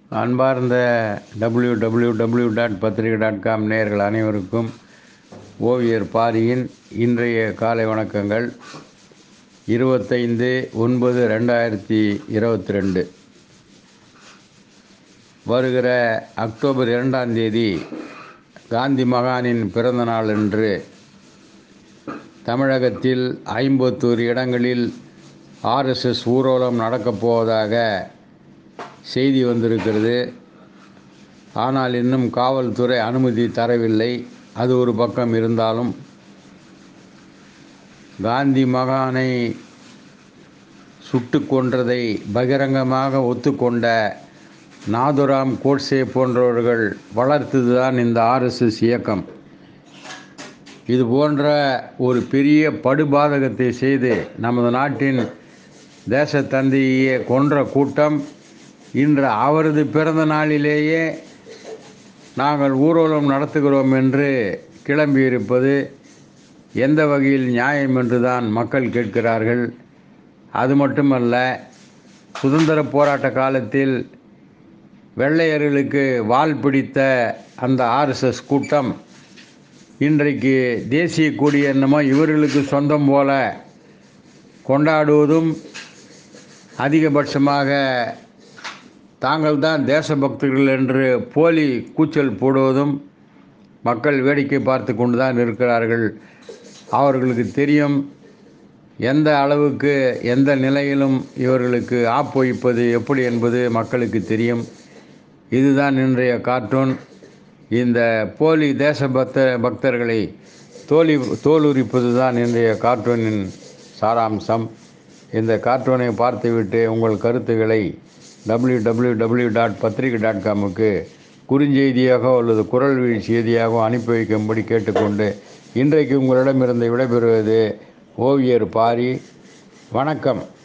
அன்பார்ந்த W W W dot Pathrikai dot com நேயர்கள் அனைவருக்கும் ஓவியர் பாரியின் இன்றைய காலை வணக்கங்கள் இருபத்தைந்து ஒன்பது ரெண்டாயிரத்தி இருபத்தி ரெண்டு வருகிற அக்டோபர் இரண்டாம் தேதி காந்தி மகானின் பிறந்த நாள் என்று தமிழகத்தில் ஐம்பத்தோரு இடங்களில் ஆர்எஸ்எஸ் ஊர்வலம் நடக்கப் போவதாக செய்தி வந்திருக்கிறது ஆனால் இன்னும் காவல்துறை அனுமதி தரவில்லை அது ஒரு பக்கம் இருந்தாலும் காந்தி மகானை சுட்டு கொன்றதை பகிரங்கமாக ஒத்துக்கொண்ட நாதுராம் கோட்சே போன்றவர்கள் வளர்த்ததுதான் இந்த ஆர்எஸ்எஸ் இயக்கம் இது போன்ற ஒரு பெரிய படுபாதகத்தை செய்து நமது நாட்டின் தேசத்தந்தையை கொன்ற கூட்டம் இன்று அவரது பிறந்த நாளிலேயே நாங்கள் ஊர்வலம் நடத்துகிறோம் என்று கிளம்பியிருப்பது எந்த வகையில் நியாயம் என்று தான் மக்கள் கேட்கிறார்கள் அது மட்டுமல்ல சுதந்திர போராட்ட காலத்தில் வெள்ளையர்களுக்கு வால் பிடித்த அந்த ஆர்எஸ்எஸ் கூட்டம் இன்றைக்கு தேசிய கொடி என்னமோ இவர்களுக்கு சொந்தம் போல கொண்டாடுவதும் அதிகபட்சமாக தாங்கள் தான் தேசபக்தர்கள் என்று போலி கூச்சல் போடுவதும் மக்கள் வேடிக்கை பார்த்து கொண்டு தான் இருக்கிறார்கள் அவர்களுக்கு தெரியும் எந்த அளவுக்கு எந்த நிலையிலும் இவர்களுக்கு ஆப்பொய்ப்பது எப்படி என்பது மக்களுக்கு தெரியும் இதுதான் இன்றைய கார்ட்டூன் இந்த போலி தேசபக்த பக்தர்களை தோலி தோலுரிப்பது தான் இன்றைய கார்ட்டூனின் சாராம்சம் இந்த கார்ட்டூனை பார்த்துவிட்டு உங்கள் கருத்துக்களை W W W dot Pathrikai dot காமுக்கு குறுஞ்செய்தியாக அல்லது குரல் வழி செய்தியாகவோ அனுப்பி வைக்கும்படி கேட்டுக்கொண்டு இன்றைக்கு உங்களிடமிருந்து விடைபெறுவது ஓவியர் பாரி வணக்கம்